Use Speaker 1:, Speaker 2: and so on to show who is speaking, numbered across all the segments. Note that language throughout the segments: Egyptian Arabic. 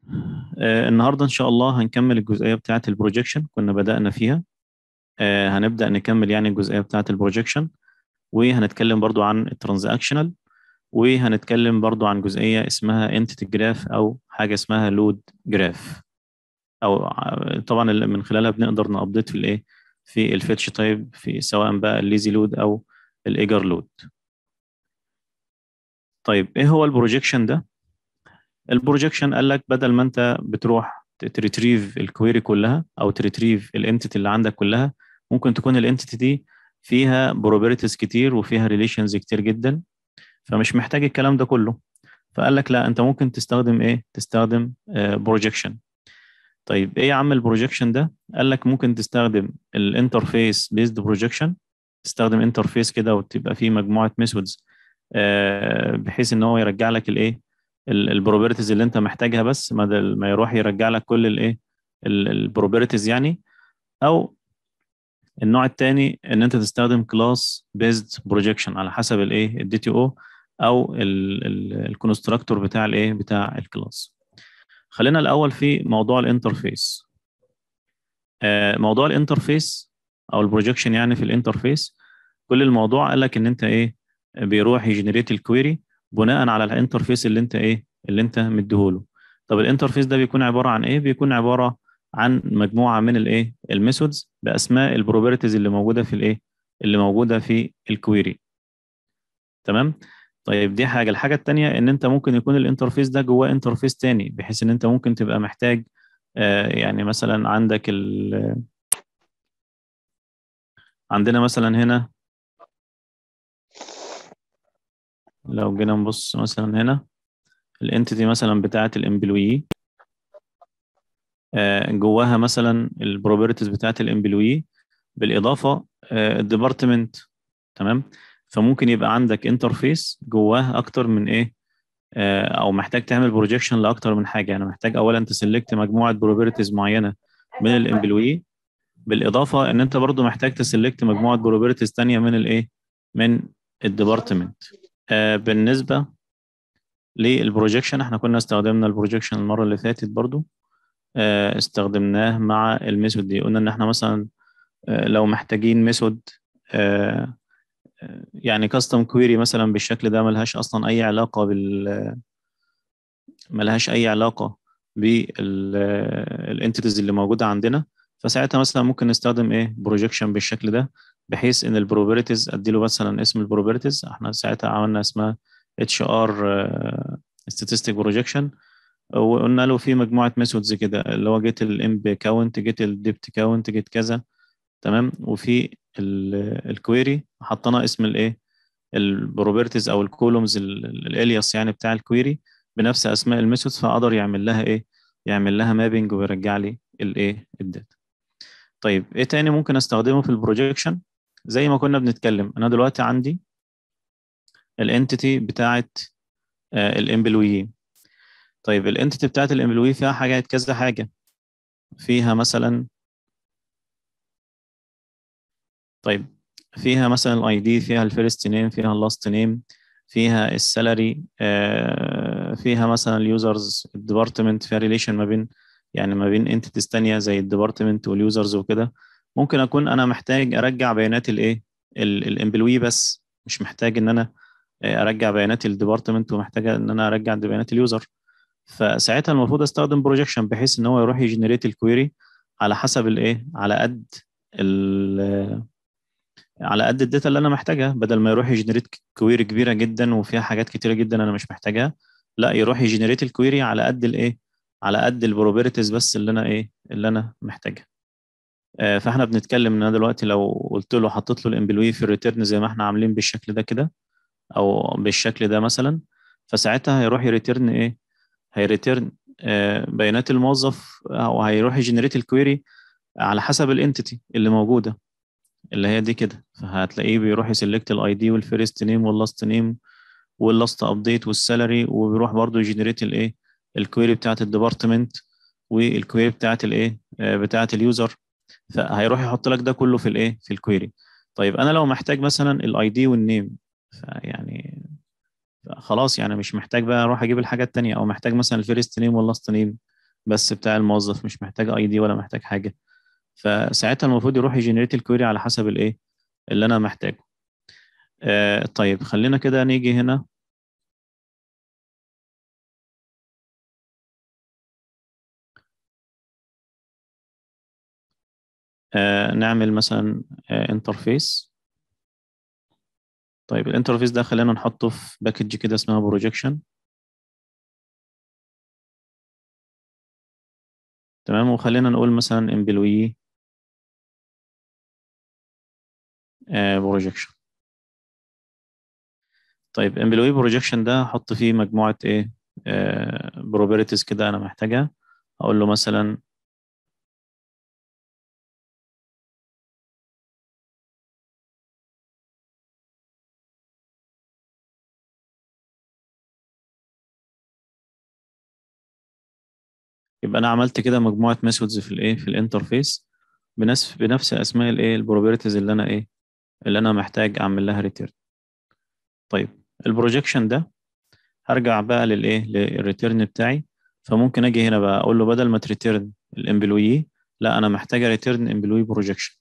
Speaker 1: آه النهارده ان شاء الله هنكمل الجزئيه بتاعه البروجيكشن كنا بدأنا فيها آه هنبدأ نكمل يعني الجزئيه بتاعه البروجيكشن وهنتكلم برضو عن الترانزاكشنال وهنتكلم برضو عن جزئيه اسمها انتيتي جراف او حاجه اسمها لود جراف او طبعا اللي من خلالها بنقدر نابديت في الايه في الفيتش تايب في سواء بقى الليزي لود او الايجر لود طيب ايه هو البروجيكشن ده البروجيكشن قال لك بدل ما انت بتروح تريتريف الكويري كلها او تريتريف الانتيتي اللي عندك كلها ممكن تكون الانتيتي دي فيها probabilities كتير وفيها ريليشنز كتير جدا فمش محتاج الكلام ده كله فقال لك لا انت ممكن تستخدم ايه تستخدم بروجيكشن طيب ايه يا عم البروجيكشن ده قال لك ممكن تستخدم الانترفيس بيزد بروجيكشن تستخدم انترفيس كده وتبقى فيه مجموعه ميثودز بحيث ان هو يرجع لك الايه البروبرتيز اللي انت محتاجها بس بدل ما يروح يرجع لك كل الايه البروبرتيز يعني او النوع الثاني ان انت تستخدم كلاس بيزد بروجيكشن على حسب الايه الدي تي او او الكونستراكتور بتاع الايه بتاع الكلاس خلينا الاول في موضوع الانترفيس موضوع الانترفيس او البروجيكشن يعني في الانترفيس كل الموضوع قال لك ان انت ايه بيروح يجنريت الكويري بناء على الانترفيس اللي انت ايه اللي انت مديهوله طب الانترفيس ده بيكون عباره عن ايه بيكون عباره عن مجموعه من الايه الميثودز باسماء البروبرتيز اللي موجوده في الايه اللي موجوده في الكويري تمام طيب دي حاجه الحاجه الثانيه ان انت ممكن يكون الانترفيس ده جواه انترفيس تاني بحيث ان انت ممكن تبقى محتاج آه يعني مثلا عندك ال عندنا مثلا هنا لو جينا نبص مثلا هنا الانتيتي مثلا بتاعه الامبلوي آه جواها مثلا البروبرتيز بتاعه الامبلوي بالاضافه الديبارتمنت تمام فممكن يبقى عندك انترفيس جواه اكتر من ايه آه او محتاج تعمل بروجيكشن لاكتر من حاجه يعني محتاج اولا تسلكت مجموعه بروبرتيز معينه من الامبلوي بالاضافه ان انت برضو محتاج تسلكت مجموعه بروبرتيز ثانيه من الايه من الديبارتمنت آه بالنسبه للبروجيكشن احنا كنا استخدمنا البروجيكشن المره اللي فاتت برضو آه استخدمناه مع الميثود دي قلنا ان احنا مثلا آه لو محتاجين ميثود آه يعني كاستم كويري مثلا بالشكل ده ملهاش اصلا اي علاقه بال ملهاش اي علاقه بالانتيتيز اللي موجوده عندنا فساعتها مثلا ممكن نستخدم ايه بروجيكشن بالشكل ده بحيث ان البروبرتيز اديله مثلا اسم البروبرتيز احنا ساعتها عملنا اسمها اتش ار statistic بروجيكشن وقلنا له في مجموعه ميثودز كده اللي هو جيت الامب كاونت جيت الديبت كاونت جيت كذا تمام وفي الكويري حطينا اسم الايه البروبرتيز او الكولومز الالياس يعني بتاع الكويري بنفس اسماء الميثودز فاقدر يعمل لها ايه يعمل لها مابنج ويرجع لي الايه الداتا طيب ايه تاني ممكن استخدمه في البروجيكشن زي ما كنا بنتكلم انا دلوقتي عندي الانتيتي بتاعت آه الامبلويين طيب الانتيتي بتاعت الامبلوي فيها حاجات كذا حاجه فيها مثلا طيب فيها مثلا الاي دي فيها الفيرست نيم فيها اللاست نيم فيها السالري فيها مثلا اليوزرز الديبارتمنت فيها ريليشن ما بين يعني ما بين انتيتيز ثانيه زي الديبارتمنت واليوزرز وكده ممكن اكون انا محتاج ارجع بيانات الايه الامبلوي بس مش محتاج ان انا ارجع بيانات الديبارتمنت ومحتاج ان انا ارجع بيانات اليوزر فساعتها المفروض استخدم بروجيكشن بحيث ان هو يروح يجنريت الكويري على حسب الايه على قد على قد الداتا اللي انا محتاجها بدل ما يروح يجنريت كويري كبيره جدا وفيها حاجات كتيره جدا انا مش محتاجها لا يروح يجنريت الكويري على قد الايه على قد البروبرتيز بس اللي انا ايه اللي انا محتاجها آه فاحنا بنتكلم ان انا دلوقتي لو قلت له حطيت له الامبلوي في الريتيرن زي ما احنا عاملين بالشكل ده كده او بالشكل ده مثلا فساعتها هيروح يريتيرن ايه هيريتيرن آه بيانات الموظف او هيروح يجنريت الكويري على حسب الانتيتي اللي موجوده اللي هي دي كده فهتلاقيه بيروح يسلكت الاي دي والفيرست نيم واللاست نيم واللاست ابديت والسالري وبيروح برضو يجنريت الايه الكويري بتاعت الديبارتمنت والكويري بتاعت الايه بتاعت اليوزر فهيروح يحط لك ده كله في الايه في الكويري طيب انا لو محتاج مثلا الاي دي والنيم فيعني خلاص يعني مش محتاج بقى اروح اجيب الحاجه التانية او محتاج مثلا الفيرست نيم واللاست نيم بس بتاع الموظف مش محتاج اي دي ولا محتاج حاجه فساعتها المفروض يروح يجنريت الكويري على حسب الايه اللي انا محتاجه آه طيب خلينا كده نيجي هنا آه نعمل مثلا آه انترفيس طيب الانترفيس ده خلينا نحطه في باكج كده اسمها بروجيكشن تمام وخلينا نقول مثلا امبلوي بروجيكشن طيب امبلوي بروجيكشن ده هحط فيه مجموعة ايه بروبرتيز كده انا محتاجها اقول له مثلا يبقى انا عملت كده مجموعة ميثودز في الايه في الانترفيس بنفس بنفس اسماء الايه البروبرتيز اللي انا ايه اللي انا محتاج اعمل لها ريتيرن طيب البروجيكشن ده هرجع بقى للايه للريتيرن بتاعي فممكن اجي هنا بقى اقول له بدل ما تريتيرن الامبلوي لا انا محتاج ريتيرن امبلوي بروجيكشن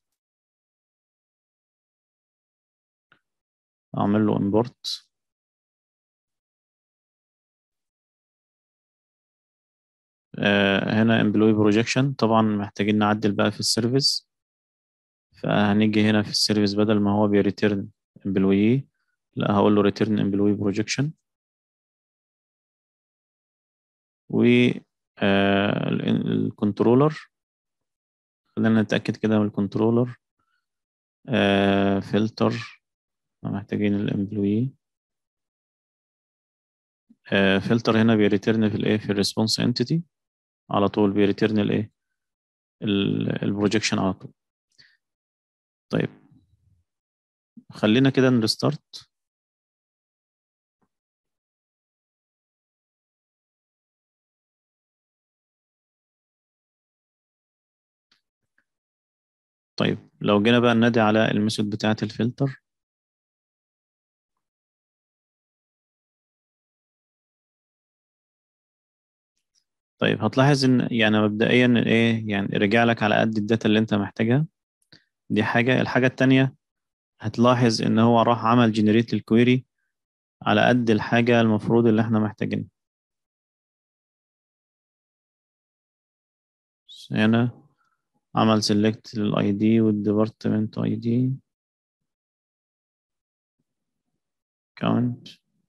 Speaker 1: اعمل له امبورت هنا امبلوي بروجيكشن طبعا محتاجين نعدل بقى في السيرفيس فهنيجي هنا في السيرفيس بدل ما هو بيريتيرن امبلوي لا هقول له ريتيرن امبلوي بروجيكشن و الكنترولر خلينا نتأكد كده من الكنترولر فلتر محتاجين الامبلوي فلتر هنا بيريتيرن في الايه في الريسبونس انتيتي على طول بيريتيرن الايه البروجيكشن على طول طيب خلينا كده نريستارت طيب لو جينا بقى ننادي على الميثود بتاعة الفلتر طيب هتلاحظ ان يعني مبدئيا ايه يعني رجع لك على قد الداتا اللي انت محتاجها دي حاجة الحاجة التانية هتلاحظ ان هو راح عمل جنريت للكويري على قد الحاجة المفروض اللي احنا محتاجينها هنا عمل سيلكت للاي دي والديبارتمنت اي دي كاونت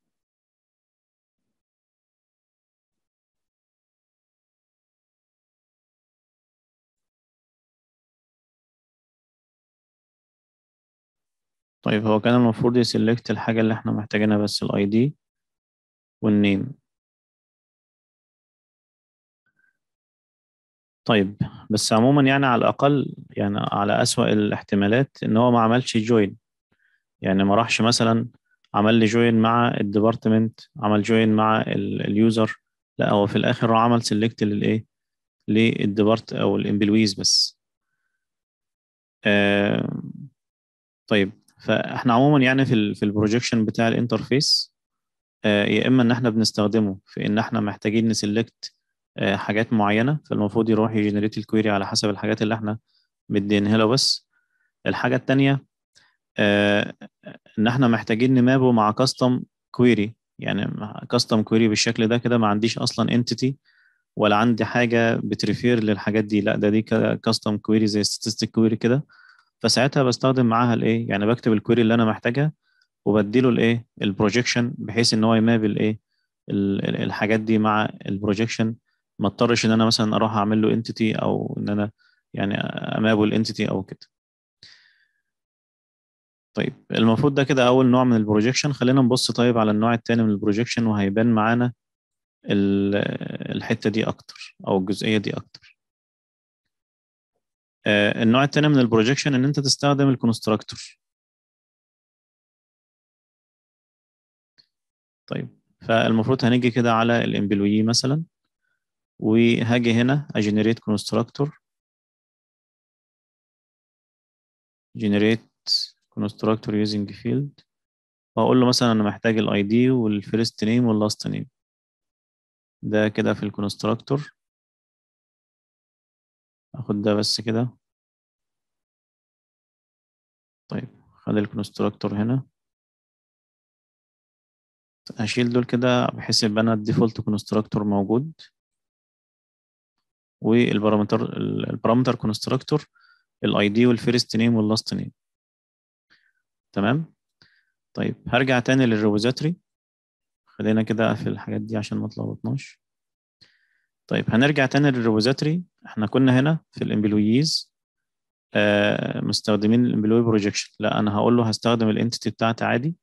Speaker 1: طيب هو كان المفروض يسلكت الحاجة اللي احنا محتاجينها بس الاي دي والنيم طيب بس عموما يعني على الأقل يعني على أسوأ الاحتمالات إن هو ما عملش جوين يعني ما راحش مثلا عمل لي جوين مع الديبارتمنت عمل جوين مع اليوزر لا هو في الآخر راح عمل سيلكت للإيه للديبارت أو الإمبلويز بس آه طيب فاحنا عموما يعني في ال في البروجيكشن بتاع الانترفيس آه يا اما ان احنا بنستخدمه في ان احنا محتاجين نسلكت آه حاجات معينه فالمفروض يروح يجنريت الكويري على حسب الحاجات اللي احنا مدينها له بس الحاجه الثانيه آه ان احنا محتاجين نمابه مع كاستم كويري يعني كاستم كويري بالشكل ده كده ما عنديش اصلا انتيتي ولا عندي حاجه بتريفير للحاجات دي لا ده دي كاستم كويري زي ستاتستيك كويري كده فساعتها بستخدم معاها الايه يعني بكتب الكويري اللي انا محتاجها وبديله الايه البروجيكشن بحيث ان هو يماب الايه الحاجات دي مع البروجيكشن ما اضطرش ان انا مثلا اروح اعمل له انتيتي او ان انا يعني امابه الانتيتي او كده طيب المفروض ده كده اول نوع من البروجيكشن خلينا نبص طيب على النوع الثاني من البروجيكشن وهيبان معانا الحته دي اكتر او الجزئيه دي اكتر النوع الثاني من البروجيكشن ان انت تستخدم الكونستراكتور طيب فالمفروض هنيجي كده على الامبلوي مثلا وهاجي هنا اجنريت كونستراكتور generate constructor using field واقول له مثلا انا محتاج الاي دي والفيرست نيم واللاست نيم ده كده في الكونستراكتور اخد ده بس كده طيب خلي الكونستراكتور هنا هشيل دول كده بحيث يبقى انا الديفولت كونستراكتور موجود والبارامتر البارامتر كونستراكتور الاي دي والفيرست نيم واللاست نيم تمام طيب هرجع تاني للريبوزيتوري خلينا كده اقفل الحاجات دي عشان ما تلخبطناش طيب هنرجع تاني للريبوزيتوري احنا كنا هنا في الامبلويز آه مستخدمين الامبلوي بروجيكشن لا انا هقول له هستخدم الانتيتي بتاعتي عادي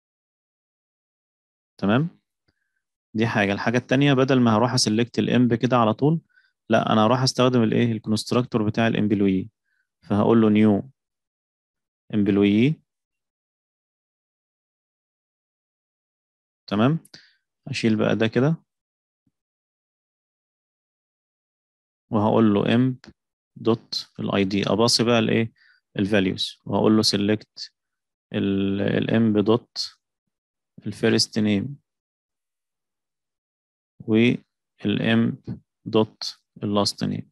Speaker 1: تمام دي حاجه الحاجه التانية بدل ما هروح اسلكت الامب كده على طول لا انا هروح استخدم الايه الكونستراكتور بتاع الامبلوي فهقول له نيو امبلوي تمام اشيل بقى ده كده وهقول له امب دوت الاي دي اباصي بقى الايه الفاليوز وهقول له سيلكت الامب دوت الفيرست نيم والامب دوت اللاست نيم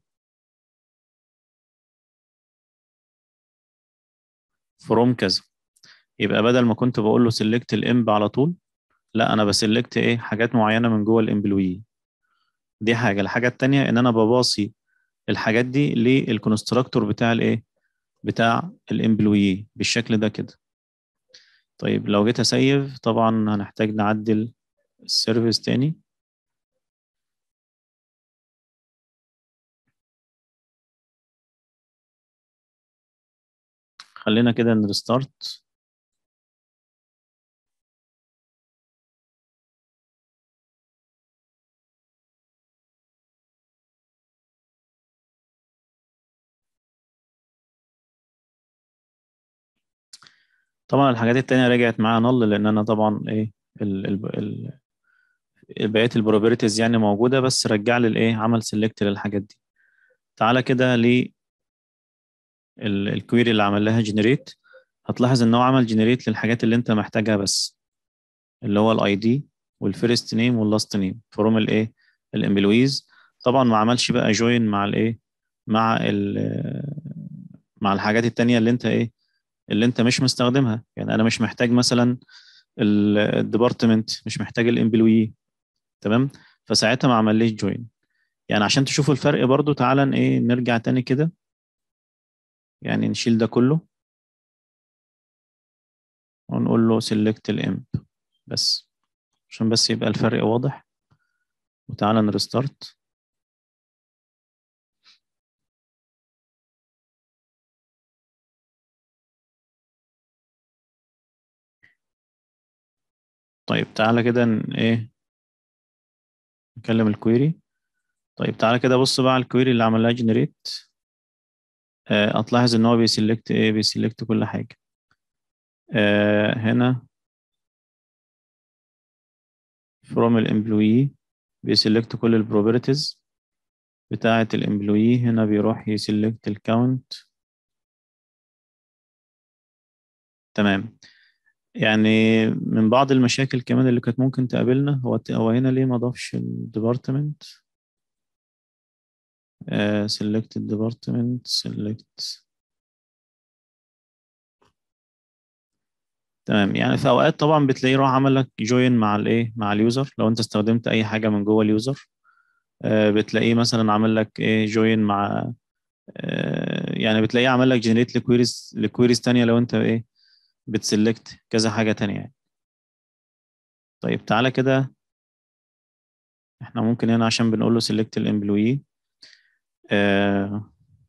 Speaker 1: فروم كذا يبقى بدل ما كنت بقول له سيلكت الامب على طول لا انا بسلكت ايه حاجات معينه من جوه الامبلوي دي حاجه الحاجه التانية ان انا بباصي الحاجات دي للكونستراكتور بتاع الايه بتاع الامبلوي بالشكل ده كده طيب لو جيت اسيف طبعا هنحتاج نعدل السيرفيس تاني خلينا كده نرستارت طبعا الحاجات التانية رجعت معايا نل لان انا طبعا ايه ال ال ال بقيه البروبرتيز يعني موجوده بس رجع لي الايه عمل سيلكت للحاجات دي تعالى كده ل الكويري اللي عمل لها جنريت هتلاحظ ان هو عمل جنريت للحاجات اللي انت محتاجها بس اللي هو الاي دي والفيرست نيم واللاست نيم فروم الايه الامبلويز طبعا ما عملش بقى جوين مع الايه مع ال مع الحاجات التانية اللي انت ايه اللي انت مش مستخدمها يعني انا مش محتاج مثلا الديبارتمنت مش محتاج الامبلوي تمام فساعتها ما عمليش جوين يعني عشان تشوفوا الفرق برضو تعالى ايه نرجع تاني كده يعني نشيل ده كله ونقول له select الامب بس عشان بس يبقى الفرق واضح وتعالى نرستارت طيب تعالى كده ايه نكلم الكويري طيب تعالى كده بص بقى على الكويري اللي عملها جنريت آه هتلاحظ ان هو بيسلكت ايه بيسلكت كل حاجه آه هنا from الامبلوي بيسلكت كل البروبرتيز بتاعة الامبلوي هنا بيروح يسلكت الكاونت تمام يعني من بعض المشاكل كمان اللي كانت ممكن تقابلنا هو هو هنا ليه ما ضافش الديبارتمنت uh, select الديبارتمنت select تمام يعني في اوقات طبعا بتلاقيه راح عمل لك جوين مع الايه مع اليوزر لو انت استخدمت اي حاجه من جوه اليوزر آه بتلاقيه مثلا عامل لك ايه جوين مع آه يعني بتلاقيه عمل لك جنريت لكويريز لكويريز تانية لو انت ايه بتسلكت كذا حاجه تانية يعني طيب تعالى كده احنا ممكن هنا عشان بنقول له سيلكت الامبلوي آه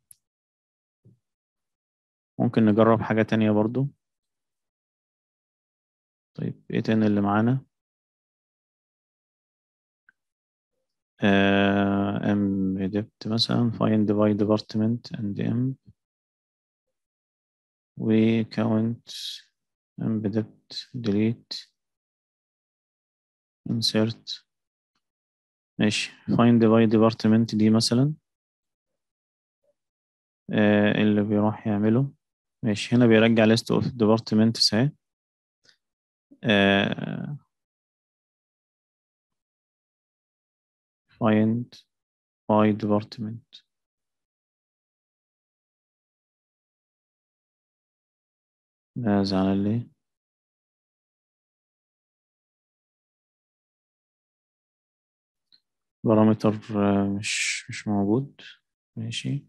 Speaker 1: ممكن نجرب حاجه تانية برضو طيب ايه تاني اللي معانا ام ديبت مثلا find by department and m و count ام ديبت delete insert ماشي find by department دي مثلا آه اللي بيروح يعمله ماشي هنا بيرجع list of departments اهي آه find by department لا زعلان ليه بارامتر آه، مش مش موجود ماشي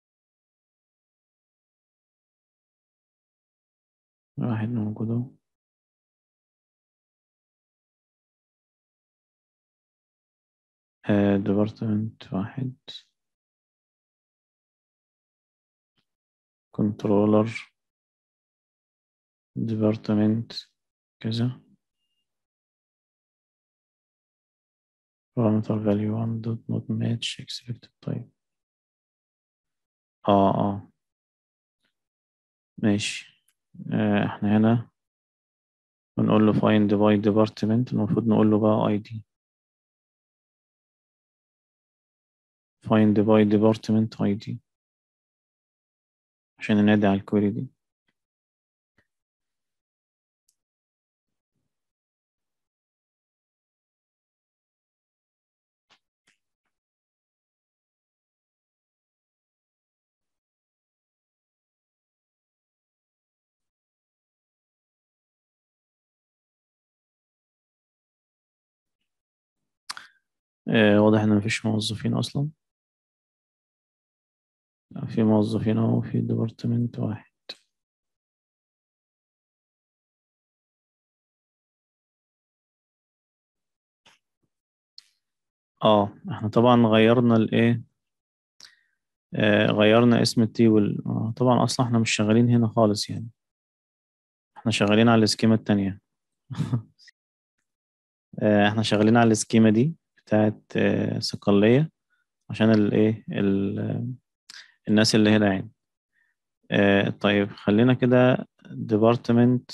Speaker 1: واحد موجود اهو ديبارتمنت واحد كنترولر ديبارتمنت كذا parameter value 1 dot not match selected type اه اه ماشي آه احنا هنا بنقول له find by department المفروض نقول له بقى ID find by department ID عشان ننادي على الكويري دي آه واضح ان مفيش موظفين اصلا لا، في موظفين اهو في ديبارتمنت واحد اه احنا طبعا غيرنا الايه آه غيرنا اسم التيبل آه طبعا اصلا احنا مش شغالين هنا خالص يعني احنا شغالين على السكيمة التانية آه احنا شغالين على السكيمة دي بتاعت آه صقلية عشان الايه ال- الناس اللي هنا يعني آه طيب خلينا كده ديبارتمنت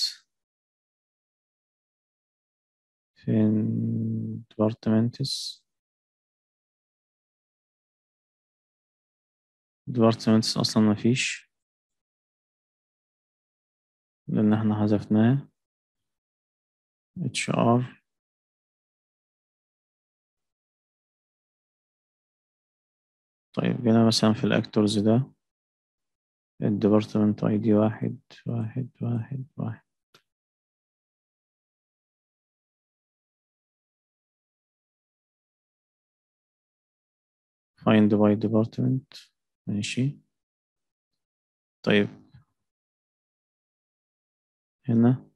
Speaker 1: فين ديبارتمنتس ديبارتمنتس اصلا مفيش لان احنا حذفناه اتش ار طيب جينا مثلا في الاكتورز ده الديبارتمنت اي دي واحد واحد واحد واحد find by department ماشي طيب هنا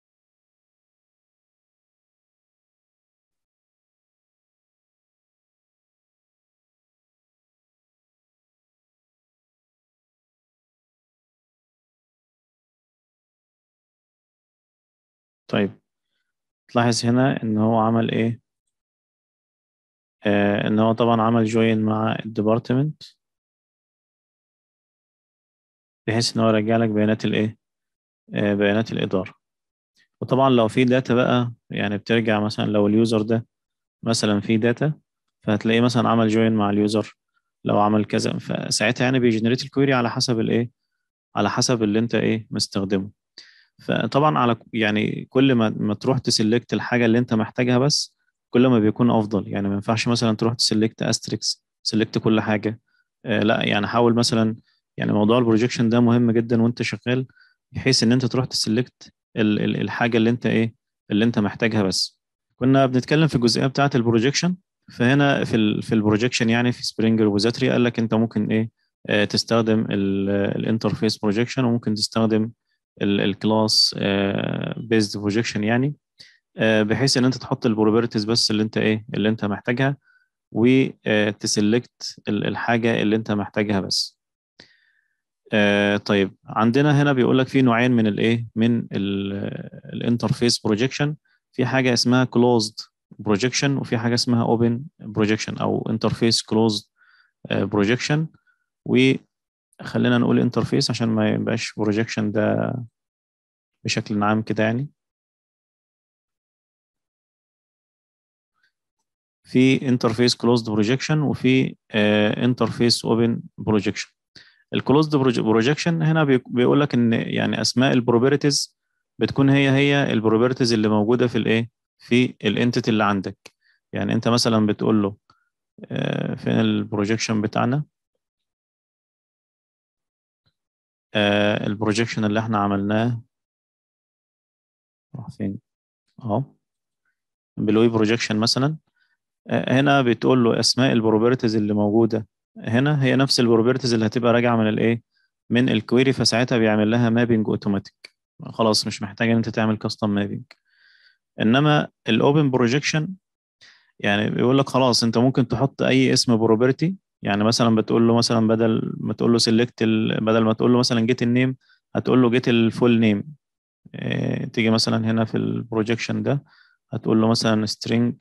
Speaker 1: طيب تلاحظ هنا ان هو عمل ايه آه ان هو طبعا عمل جوين مع الديبارتمنت بحيث ان هو يرجع لك بيانات الايه آه بيانات الاداره وطبعا لو في داتا بقى يعني بترجع مثلا لو اليوزر ده مثلا في داتا فهتلاقيه مثلا عمل جوين مع اليوزر لو عمل كذا فساعتها يعني بيجنريت الكويري على حسب الايه على حسب اللي انت ايه مستخدمه فطبعا على يعني كل ما ما تروح تسلكت الحاجه اللي انت محتاجها بس كل ما بيكون افضل يعني ما ينفعش مثلا تروح تسلكت استريكس سلكت كل حاجه آه لا يعني حاول مثلا يعني موضوع البروجيكشن ده مهم جدا وانت شغال بحيث ان انت تروح تسلكت ال- ال- الحاجه اللي انت ايه اللي انت محتاجها بس كنا بنتكلم في الجزئيه بتاعه البروجيكشن فهنا في ال في البروجيكشن يعني في سبرينج ريبوزيتوري قال لك انت ممكن ايه آه تستخدم الانترفيس بروجيكشن وممكن تستخدم الكلاس بيزد بروجيكشن يعني آه بحيث ان انت تحط البروبرتيز بس اللي انت ايه اللي انت محتاجها وتسلكت الحاجه اللي انت محتاجها بس آه طيب عندنا هنا بيقول لك في نوعين من الايه من الانترفيس بروجيكشن في حاجه اسمها كلوزد بروجيكشن وفي حاجه اسمها اوبن بروجيكشن او انترفيس كلوزد بروجيكشن وخلينا نقول انترفيس عشان ما يبقاش بروجيكشن ده بشكل عام كده يعني في انترفيس كلوزد بروجيكشن وفي انترفيس اوبن بروجيكشن الكلوزد بروجيكشن هنا بيقول لك ان يعني اسماء البروبرتيز بتكون هي هي البروبرتيز اللي موجوده في الايه في الانتيتي اللي عندك يعني انت مثلا بتقول له فين البروجيكشن بتاعنا البروجيكشن اللي احنا عملناه راح فين اهو بالوي بروجيكشن مثلا هنا بتقول له اسماء البروبرتيز اللي موجوده هنا هي نفس البروبرتيز اللي هتبقى راجعه من الايه من الكويري فساعتها بيعمل لها مابنج اوتوماتيك خلاص مش محتاج ان انت تعمل كاستم مابنج انما الاوبن بروجيكشن يعني بيقول لك خلاص انت ممكن تحط اي اسم بروبرتي يعني مثلا بتقول له مثلا بدل ما تقول له سيلكت بدل ما تقول له مثلا جيت النيم هتقول له جيت الفول نيم اه تيجي مثلا هنا في البروجيكشن ده هتقول له مثلا string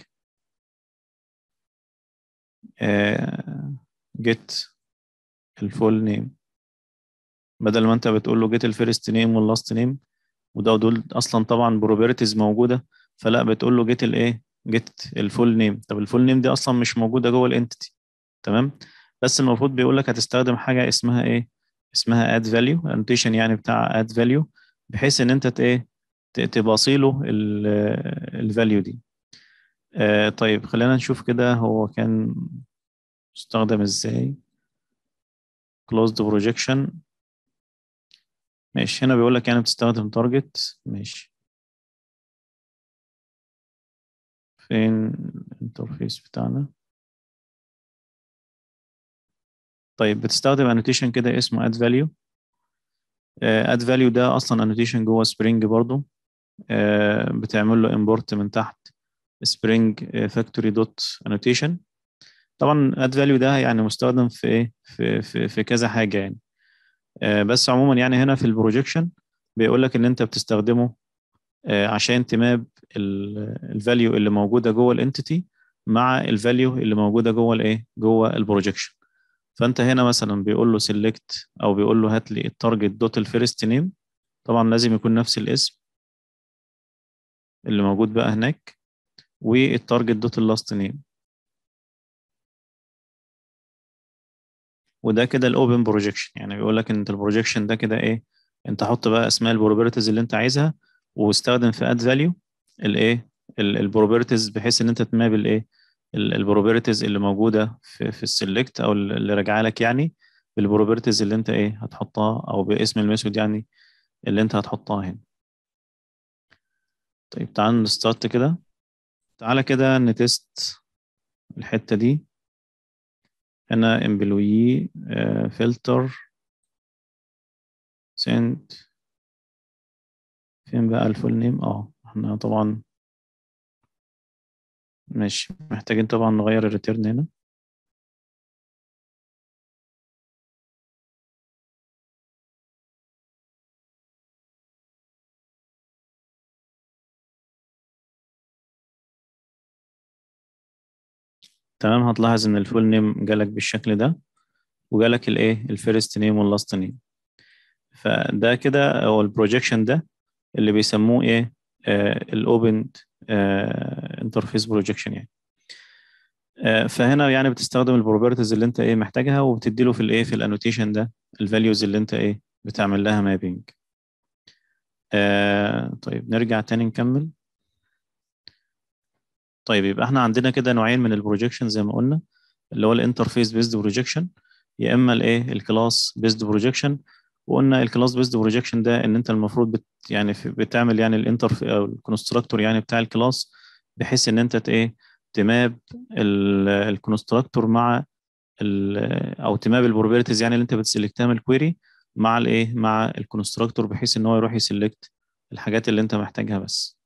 Speaker 1: اه get الفول نيم بدل ما انت بتقول له get الفيرست نيم واللاست نيم وده دول اصلا طبعا بروبرتيز موجوده فلا بتقول له get الايه get الفول نيم طب الفول نيم دي اصلا مش موجوده جوه الانتيتي تمام بس المفروض بيقول لك هتستخدم حاجه اسمها ايه اسمها اد فاليو انوتيشن يعني بتاع اد فاليو بحيث ان انت ايه تباصي له الفاليو دي آه طيب خلينا نشوف كده هو كان استخدم ازاي closed projection ماشي هنا بيقول لك يعني بتستخدم تارجت ماشي فين الانترفيس بتاعنا طيب بتستخدم annotation كده اسمه add value uh, add value ده اصلا annotation جوه spring برضو uh, بتعمل له import من تحت spring factory dot annotation طبعا add value ده يعني مستخدم في ايه في في, في كذا حاجه يعني uh, بس عموما يعني هنا في البروجيكشن بيقول لك ان انت بتستخدمه عشان تماب الفاليو اللي موجوده جوه الانتيتي مع الفاليو اللي موجوده جوه الايه جوه البروجيكشن فانت هنا مثلا بيقول له سيلكت او بيقول له هات لي التارجت دوت الفيرست نيم طبعا لازم يكون نفس الاسم اللي موجود بقى هناك والتارجت دوت اللاست نيم وده كده الاوبن بروجيكشن يعني بيقول لك ان البروجيكشن ده كده ايه انت حط بقى اسماء البروبرتيز اللي انت عايزها واستخدم في اد فاليو الايه البروبرتيز بحيث ان انت تماب الايه البروبرتيز اللي موجوده في, في السلكت او اللي راجعه لك يعني بالبروبرتيز اللي انت ايه هتحطها او باسم الميثود يعني اللي انت هتحطها هنا طيب تعال نستارت كده تعالى كده نتست الحته دي هنا امبلوي فلتر سنت فين بقى الفول نيم اه احنا طبعا ماشي محتاجين طبعا نغير الريتيرن هنا تمام هتلاحظ ان الفول نيم جالك بالشكل ده وجالك الايه الفيرست نيم واللاست نيم فده كده هو البروجيكشن ده اللي بيسموه ايه الاوبن انترفيس بروجيكشن يعني آه فهنا يعني بتستخدم البروبرتيز اللي انت ايه محتاجها وبتدي له في الايه في الانوتيشن ده الفاليوز اللي انت ايه بتعمل لها مابينج آه طيب نرجع تاني نكمل طيب يبقى احنا عندنا كده نوعين من البروجيكشن زي ما قلنا اللي هو الانترفيس بيزد بروجيكشن يا اما الايه الكلاس بيزد بروجيكشن وقلنا الكلاس بيزد بروجيكشن ده ان انت المفروض بت يعني بتعمل يعني الانتر او الكونستراكتور يعني بتاع الكلاس بحيث ان انت ايه تماب الكونستراكتور مع او تماب البروبرتيز يعني اللي انت بتسلكتها من الكويري مع الايه مع الكونستراكتور بحيث ان هو يروح يسلكت الحاجات اللي انت محتاجها بس